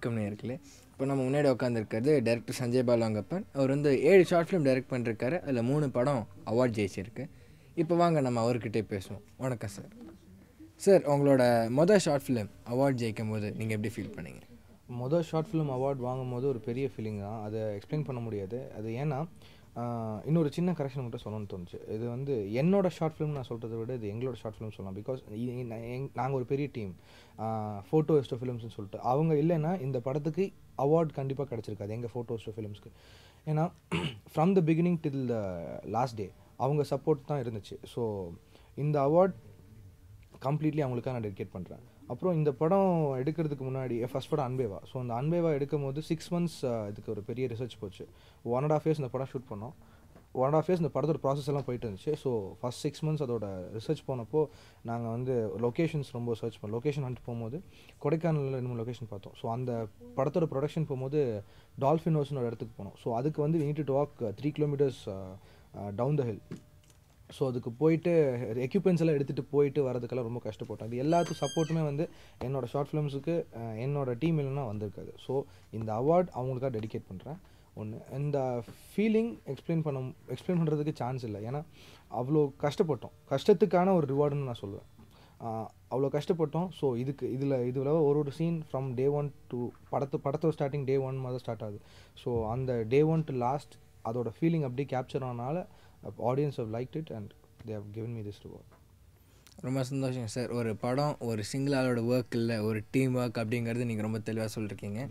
வணக்கம் நேர்களே இப்போ நம்ம முன்னாடி உட்காந்துருக்கிறது டேரக்டர் சஞ்சய் பாலாங்கப்பன் அவர் வந்து ஏழு ஷார்ட் ஃபிலிம் டைரக்ட் பண்ணிருக்காரு அதில் மூணு படம் அவார்ட் ஜெயிச்சிருக்கு இப்போ வாங்க நம்ம அவர்கிட்டே பேசுவோம் வணக்கம் சார் சார் உங்களோட மொதல் ஷார்ட் ஃபிலிம் அவார்ட் ஜெயிக்கும் போது நீங்கள் எப்படி ஃபீல் பண்ணீங்க மொதல் ஷார்ட் ஃபிலிம் அவார்ட் வாங்கும்போது ஒரு பெரிய ஃபீலிங் தான் அதை எக்ஸ்பிளைன் பண்ண முடியாது அது ஏன்னா ஆஹ், இன்னொரு சின்ன கரெக்ஷன் மட்டும் சொல்லணும்னு தோணுச்சு இது வந்து என்னோட ஷார்ட் ஃபிலிம் நான் சொல்கிறத விட இது எங்களோட ஷார்ட் ஃபிலிம் சொல்லலாம் பிகாஸ் நாங்கள் ஒரு பெரிய டீம் ஃபோட்டோ எஸ்டோ ஃபிலிம்ஸ்னு சொல்லிட்டு அவங்க இல்லைன்னா இந்த படத்துக்கு அவார்ட் கண்டிப்பாக கிடச்சிருக்காது எங்கள் ஃபோட்டோ எஸ்டோ ஃபிலிம்ஸ்க்கு ஏன்னா from the beginning till the last day அவங்க சப்போர்ட் தான் இருந்துச்சு ஸோ இந்த அவார்ட் கம்ப்ளீட்லி அவங்களுக்காக நான் டெடிகேட் பண்ணுறேன் அப்புறம் இந்த படம் எடுக்கிறதுக்கு முன்னாடி ஃபர்ஸ்ட் படம் அன்பேவா ஸோ அந்த அன்பேவா எடுக்கும் போது சிக்ஸ் மந்த்ஸ் இதுக்கு ஒரு பெரிய ரிசர்ச் போச்சு ஒன் அண்ட் ஆஃப் இயர்ஸ் இந்த படம் ஷூட் பண்ணோம் ஒன் அண்ட் ஆஃப் இயர்ஸ் இந்த படத்தோட ப்ராசஸ் எல்லாம் போயிட்டு இருந்துச்சு ஸோ ஃபஸ்ட் சிக்ஸ் மந்த்ஸ் அதோட ரிசர்ச் போனப்போ நாங்கள் வந்து லொக்கேஷன்ஸ் ரொம்ப சர்ச் பண்ணோம் லொக்கேஷன் வந்துட்டு போகும்போது கொடைக்கானலில் ரெண்டு மூணு லொக்கேஷன் பார்த்தோம் ஸோ அந்த படத்தோட ப்ரொடக்ஷன் போகும்போது டால்ஃபின் ஹவுஸ்னு ஒரு இடத்துக்கு போனோம் ஸோ அதுக்கு வந்து need to walk three kilometers down the hill so அதுக்கு போயிட்டு எக்யூப்மெண்ட்ஸ் எல்லாம் எடுத்துகிட்டு போயிட்டு வரதுக்கெல்லாம் ரொம்ப கஷ்டப்பட்டோம் அது எல்லாத்துக்கும் சப்போர்ட்டுமே வந்து என்னோட ஷார்ட் ஃபிலிம்ஸுக்கு என்னோட டீம் இல்லைன்னா வந்திருக்காது ஸோ இந்த அவார்ட் அவங்களுக்காக டெடிகேட் பண்ணுறேன் ஒன்று இந்த ஃபீலிங் எக்ஸ்பிளைன் பண்ண எக்ஸ்பிளைன் பண்ணுறதுக்கு சான்ஸ் இல்லை ஏன்னா அவ்வளோ கஷ்டப்பட்டோம் கஷ்டத்துக்கான ஒரு ரிவார்டுன்னு நான் சொல்லுவேன் ஆஹ் அவ்வளோ கஷ்டப்பட்டோம் ஸோ இதுக்கு இதில் இதில் ஒரு ஒரு scene from day one to படத்து படத்தோட ஸ்டார்டிங் டே ஒன் மாதிரி ஸ்டார்ட் ஆகுது ஸோ அந்த டே ஒன் டு லாஸ்ட் அதோட ஃபீலிங் அப்படியே கேப்சர் ஆனால audience how like it and they have given me this reward ரொம்ப சந்தோஷம் சார் ஒரு படம் ஒரு சிங்கிள் ஆளோட ஒர்க் இல்லை ஒரு டீம் ஒர்க் அப்படிங்கிறது நீங்கள் ரொம்ப தெளிவாக சொல்லியிருக்கீங்க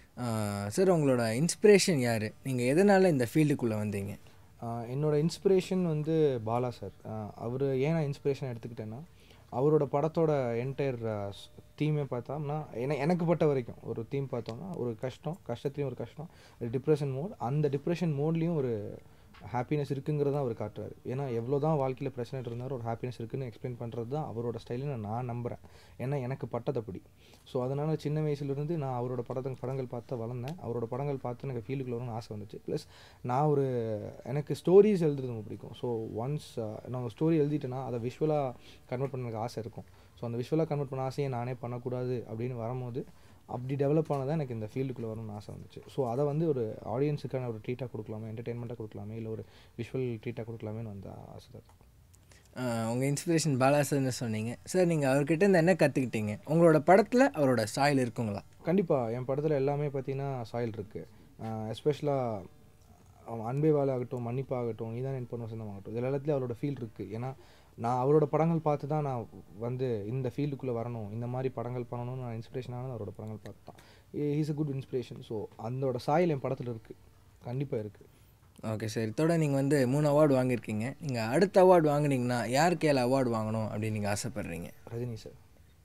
சார் உங்களோட இன்ஸ்பிரேஷன் யார் நீங்கள் எதனால் இந்த ஃபீல்டுக்குள்ளே வந்தீங்க என்னோட இன்ஸ்பிரேஷன் வந்து பாலா சார் அவர் ஏன் நான் இன்ஸ்பிரேஷன் எடுத்துக்கிட்டேன்னா அவரோட படத்தோட என்டையர் தீமே பார்த்தோம்னா என எனக்கு பட்ட வரைக்கும் ஒரு தீம் பார்த்தோம்னா ஒரு கஷ்டம் கஷ்டத்துலேயும் ஒரு கஷ்டம் டிப்ரெஷன் மோட் அந்த டிப்ரெஷன் மோட்லேயும் ஒரு ஹாப்பினஸ் இருக்குங்கிறத அவர் காட்டுறாரு ஏன்னா எவ்வளோ தான் வாழ்க்கையில் பிரச்சனை இருந்தாலும் ஒரு ஹாப்பினஸ் இருக்குன்னு எக்ஸ்பிளைன் பண்ணுறது தான் அவரோட ஸ்டைலுன்னு நான் நம்புகிறேன் ஏன்னா எனக்கு பட்டது அப்படி ஸோ அதனால் சின்ன வயசுலேருந்து நான் அவரோட படத்தை படங்கள் பார்த்து வளர்ந்தேன் அவரோட படங்கள் பார்த்து எனக்கு ஃபீல்டுக்குள்ள வரணும்னு ஆசை வந்துச்சு ப்ளஸ் நான் ஒரு எனக்கு ஸ்டோரிஸ் எழுதுறது ரொம்ப பிடிக்கும் ஸோ ஒன்ஸ் நான் ஒரு ஸ்டோரி எழுதிட்டேன்னா அதை விஷுவலாக கன்வெர்ட் பண்ண எனக்கு ஆசை இருக்கும் ஸோ அந்த விஷுவலாக கன்வெர்ட் பண்ண ஆசையை நானே பண்ணக்கூடாது அப்படின்னு வரும்போது அப்படி டெவலப் ஆனதான் எனக்கு இந்த ஃபீல்டுக்குள்ளே வரணும்னு ஆசை வந்துச்சு ஸோ அதை வந்து ஒரு ஆடியன்ஸுக்கான ஒரு ட்ரீட்டாக கொடுக்கலாமே என்டர்டெயின்மெண்ட்டாக கொடுக்கலாமே இல்லை ஒரு விஷுவல் ட்ரீட்டாக கொடுக்கலாமேன்னு வந்த ஆசை தான் உங்கள் இன்ஸ்பிரேஷன் பாலா சார்னு சொன்னீங்க சார் நீங்கள் அவர்கிட்ட இருந்து என்ன கற்றுக்கிட்டீங்க உங்களோட படத்தில் அவரோட சாயல் இருக்குங்களா கண்டிப்பாக என் படத்தில் எல்லாமே பார்த்தீங்கன்னா சாயில் இருக்குது எஸ்பெஷலாக அன்பே வாழை ஆகட்டும் மன்னிப்பாகட்டும் நீதான் என் பொண்ணு சொந்தம் ஆகட்டும் இதில் எல்லாத்துலேயும் அவரோட ஃபீல் இருக்குது ஏன்னா நான் அவரோட படங்கள் பார்த்து தான் நான் வந்து இந்த ஃபீல்டுக்குள்ளே வரணும் இந்த மாதிரி படங்கள் பண்ணணும்னு நான் இன்ஸ்பிரேஷன் ஆனது அவரோட படங்கள் பார்த்து தான் is a good inspiration so அதோட சாயல் என் படத்தில் இருக்குது கண்டிப்பாக இருக்குது ஓகே சார் இதோட நீங்கள் வந்து மூணு அவார்டு வாங்கியிருக்கீங்க நீங்கள் அடுத்த அவார்டு வாங்குனீங்கன்னா யாருக்கு ஏழு அவார்டு வாங்கணும் அப்படின்னு நீங்கள் ஆசைப்பட்றீங்க ரஜினி சார்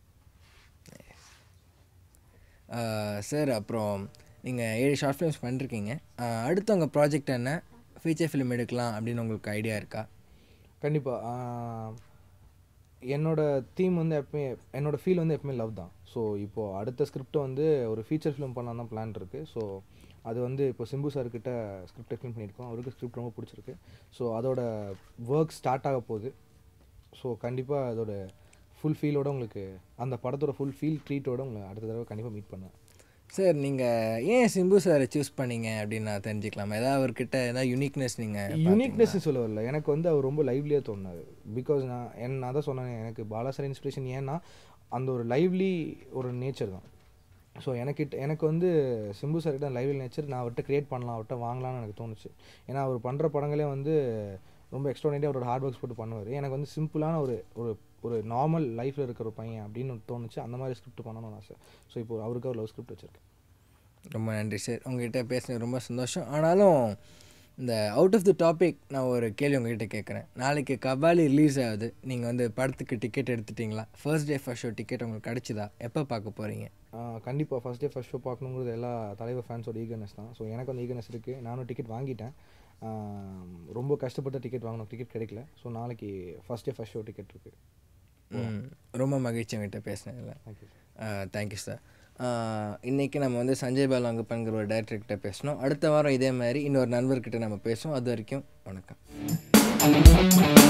சார் அப்புறம் நீங்கள் ஏழு ஷார்ட் ஃபிலிம்ஸ் பண்ணிருக்கீங்க ஆஹ் அடுத்து உங்கள் ப்ராஜெக்ட் என்ன ஃபீச்சர் ஃபிலிம் எடுக்கலாம் அப்படின்னு உங்களுக்கு ஐடியா இருக்கா கண்டிப்பாக என்னோட தீம் வந்து எப்பவுமே என்னோட ஃபீல் வந்து எப்பவுமே லவ் தான் ஸோ இப்போது அடுத்த ஸ்கிரிப்டை வந்து ஒரு ஃபீச்சர் ஃபிலிம் பண்ணலாம் தான் பிளான் இருக்குது ஸோ அது வந்து இப்போ சிம்பு சார்கிட்ட ஸ்கிரிப்ட் எக்ஸ்பிளைன் பண்ணியிருக்கோம் அவருக்கு ஸ்கிரிப்ட் ரொம்ப பிடிச்சிருக்கு ஸோ அதோட ஒர்க் ஸ்டார்ட் ஆக போகுது ஸோ கண்டிப்பாக அதோட ஃபுல் ஃபீலோட உங்களுக்கு அந்த படத்தோட ஃபுல் ஃபீல் ட்ரீட்டோட உங்களை அடுத்த தடவை கண்டிப்பாக மீட் பண்ணுவேன் சார் நீங்கள் ஏன் சிம்பு சாரை சூஸ் பண்ணீங்க அப்படின்னு நான் தெரிஞ்சுக்கலாமா ஏதாவது அவர்கிட்ட ஏதாவது யூனிக்னஸ் நீங்கள் யூனிக்னஸ் சொல்ல வரல எனக்கு வந்து அவர் ரொம்ப லைவ்லியாக தோணுனார் பிகாஸ் நான் என் நான் தான் சொன்னேன் எனக்கு பாலாசர் இன்ஸ்பிரேஷன் ஏன்னா அந்த ஒரு லைவ்லி ஒரு நேச்சர் தான் ஸோ எனக்கு எனக்கு வந்து சிம்பு சார்கிட்ட லைவ்லி நேச்சர் நான் அவர்கிட்ட க்ரியேட் பண்ணலாம் அவர்கிட்ட வாங்கலாம்னு எனக்கு தோணுச்சு ஏன்னா அவர் பண்ணுற படங்களே வந்து ரொம்ப எக்ஸ்ட்ரானரியாக அவரோட ஹார்ட் ஒர்க்ஸ் போட்டு பண்ணுவார் எனக்கு வந்து சிம்பிளான ஒரு ஒரு ஒரு நார்மல் லைஃப்பில் இருக்கிற ஒரு பையன் அப்படின்னு தோணுச்சு அந்த மாதிரி ஸ்கிரிப்ட் பண்ணணும்னு ஆசை ஸோ இப்போ அவருக்கு ஒரு லவ் ஸ்கிரிப்ட் வச்சுருக்கேன் ரொம்ப நன்றி சார் உங்ககிட்ட பேசினது ரொம்ப சந்தோஷம் ஆனாலும் இந்த அவுட் ஆஃப் தி டாபிக் நான் ஒரு கேள்வி உங்ககிட்ட கேட்குறேன் நாளைக்கு கபாலி ரிலீஸ் ஆகுது நீங்கள் வந்து படத்துக்கு டிக்கெட் எடுத்துட்டிங்களா first day first show ticket உங்களுக்கு கிடச்சிதா எப்போ பார்க்க போகிறீங்க கண்டிப்பாக ஃபஸ்ட் டே ஃபஸ்ட் ஷோ பார்க்கணுங்கிறது எல்லா தலைவர் ஃபேன்ஸோட ஈகர்னஸ் தான் ஸோ எனக்கு வந்து ஈகர்னஸ் இருக்குது நானும் டிக்கெட் வாங்கிட்டேன் ஆஹ் ரொம்ப கஷ்டப்பட்ட டிக்கெட் வாங்கணும் டிக்கெட் கிடைக்கல ஸோ நாளைக்கு first day first show ticket இருக்குது ம், ரொம்ப மகிழ்ச்சி உங்ககிட்ட பேசினதில்ல தேங்க்யூ தேங்க்யூ சார் இன்றைக்கி நம்ம வந்து சஞ்சய் பாலாங்கப்பன்கிற ஒரு டைரக்டர்கிட்ட பேசினோம் அடுத்த வாரம் இதே மாதிரி இன்னொரு நண்பர்கிட்ட நம்ம பேசுவோம் அது வரைக்கும் வணக்கம்